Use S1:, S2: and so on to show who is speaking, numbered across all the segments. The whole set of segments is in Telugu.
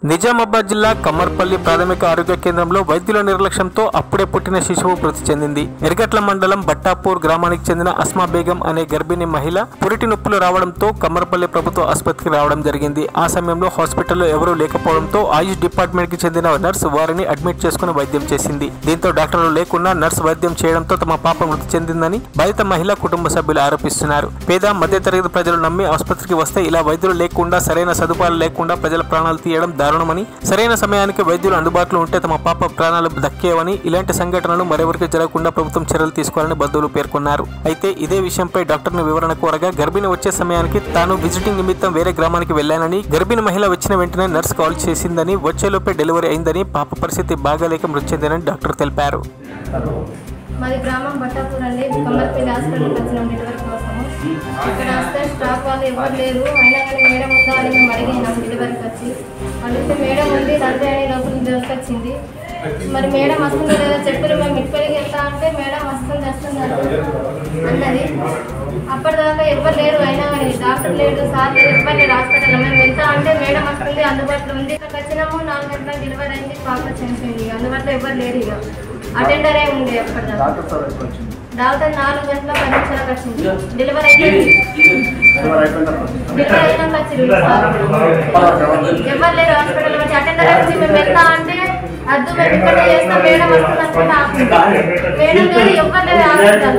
S1: నిజామాబాద్ జిల్లా కమ్మర్పల్లి ప్రాథమిక ఆరోగ్య కేంద్రంలో వైద్యుల నిర్లక్ష్యంతో అప్పుడే పుట్టిన శిశువు మృతి చెందింది ఎరగట్ల మండలం బట్టాపూర్ గ్రామానికి చెందిన అస్మా బేగం అనే గర్భిణీ మహిళ పురిటి నొప్పులు రావడంతో కమ్మర్పల్లి ప్రభుత్వ ఆసుపత్రికి రావడం జరిగింది ఆ సమయంలో హాస్పిటల్లో ఎవరూ లేకపోవడంతో ఆయుష్ డిపార్ట్మెంట్ కి చెందిన నర్స్ వారిని అడ్మిట్ చేసుకుని వైద్యం చేసింది దీంతో డాక్టర్లు లేకుండా నర్స్ వైద్యం చేయడంతో తమ పాప మృతి చెందిందని బాధిత మహిళ కుటుంబ సభ్యులు ఆరోపిస్తున్నారు పేద మధ్యతరగతి ప్రజలు నమ్మి ఆసుపత్రికి వస్తే ఇలా వైద్యులు లేకుండా సరైన సదుపాయాలు లేకుండా ప్రజల ప్రాణాలు తీయడం దారుణమని సరైన సమయానికి వైద్యులు అందుబాటులో ఉంటే తమ పాప ప్రాణాలు దక్కేవని ఇలాంటి సంఘటనలు మరెవరికి జరగకుండా ప్రభుత్వం చర్యలు తీసుకోవాలని బంధువులు పేర్కొన్నారు అయితే ఇదే విషయంపై డాక్టర్ను వివరణ కోరగా గర్భిణి వచ్చే సమయానికి తాను విజిటింగ్ నిమిత్తం వేరే గ్రామానికి వెళ్లానని గర్భిణి మహిళ వచ్చిన వెంటనే నర్స్ కాల్ చేసిందని వచ్చేలోపే డెలివరీ అయిందని పాప పరిస్థితి బాగాలేక మృతి చెందిందని డాక్టర్ తెలిపారు
S2: మాది గ్రామం బట్టాపూర్ అండి కమ్మర్పల్లి హాస్పిటల్కి వచ్చినాం డెలివరీ కోసము ఇక్కడ వస్తే స్టాఫ్ వాళ్ళు ఎవరు లేరు అయినా కానీ మేడం ఉందా అని మేము అడిగినాం డెలివరీకి వచ్చి అడిగితే మేడం ఉంది తండ్రి అని లోపల దొరికొచ్చింది మరి మేడం వస్తుంది లేదా చెప్పారు మేము ఇప్పటికి వెళ్తా అంటే మేడం వస్తుంది వస్తుంది అన్నది. అన్నది అప్పటిదాకా ఎవరు లేరు అయినా కానీ డాక్టర్ లేడు సార్ లేరు ఎవరు లేరు హాస్పిటల్లో మేము వెళ్తా అంటే మేడం వస్తుంది అందుబాటులో ఉంది ఇక్కడికి వచ్చినాము నాలుగు గంటలకు డెలివరీ అయింది పాప చనిపోయింది ఇక అందుబాటులో ఎవరు లేరు ఇక అటెండరే ఉండే అప్పటిదాకా డాక్టర్ నాలుగు గంటల పది నిమిషాలకు వచ్చింది డెలివరీ అయిపోయింది డెలివరీ అయినాక వచ్చింది సార్. ఎవరు లేరు హాస్పిటల్ వచ్చి అటెండర్ వచ్చి మేము వెళ్తా అంటే అద్దు మేము ఇక్కడ చేస్తాం మేడం వస్తుంది అనుకుంటే ఆపింది. మేడం లేరు ఎవరు లేరు హాస్పిటల్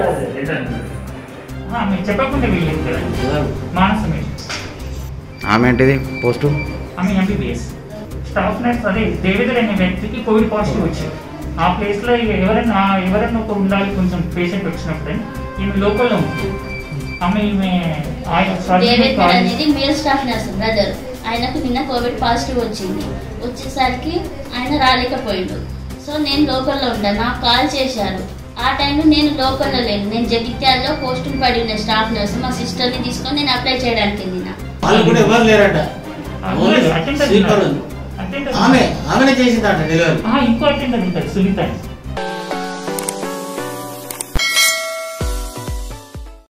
S3: ఆ, మీరు చెప్పకుండా వీళ్ళు మానస మీరు
S4: ఆమె ఏంటిది పోస్టు
S3: ఆమె ఎంబీబీఎస్ స్టాఫ్ నర్స్ అదే దేవేంద్ర అనే వ్యక్తికి కోవిడ్ పాజిటివ్ వచ్చింది ఆ ప్లేస్లో ఎవరైనా ఎవరైనా ఒక ఉండాలి కొంచెం పేషెంట్ వచ్చినప్పుడే ఈమె లోకల్లో ఉంది ఆమె ఈమె ఆయన
S5: దేవేంద్ర అనేది మేల్ స్టాఫ్ నర్స్ బ్రదర్ ఆయనకు నిన్న కోవిడ్ పాజిటివ్ వచ్చింది వచ్చేసరికి ఆయన రాలేకపోయిండు సో నేను లోకల్లో ఉంటాను నాకు కాల్ చేశారు ఆ టైంలో నేను లోకల్లో లేను నేను జగిత్యాలలో పోస్టింగ్ పడి ఉన్న స్టాఫ్ నర్స్ మా సిస్టర్ని తీసుకొని నేను అప్లై చేయడానికి వెళ్ళిన
S6: వాళ్ళు కూడా ఎవరు లేరట ఓన్లీ స్లీపర్ ఉంది. ఆమె ఆమెనే చేసిందట డెలివరీ
S3: ఇంకో అటెండర్ ఉంటుంది సునీత అని.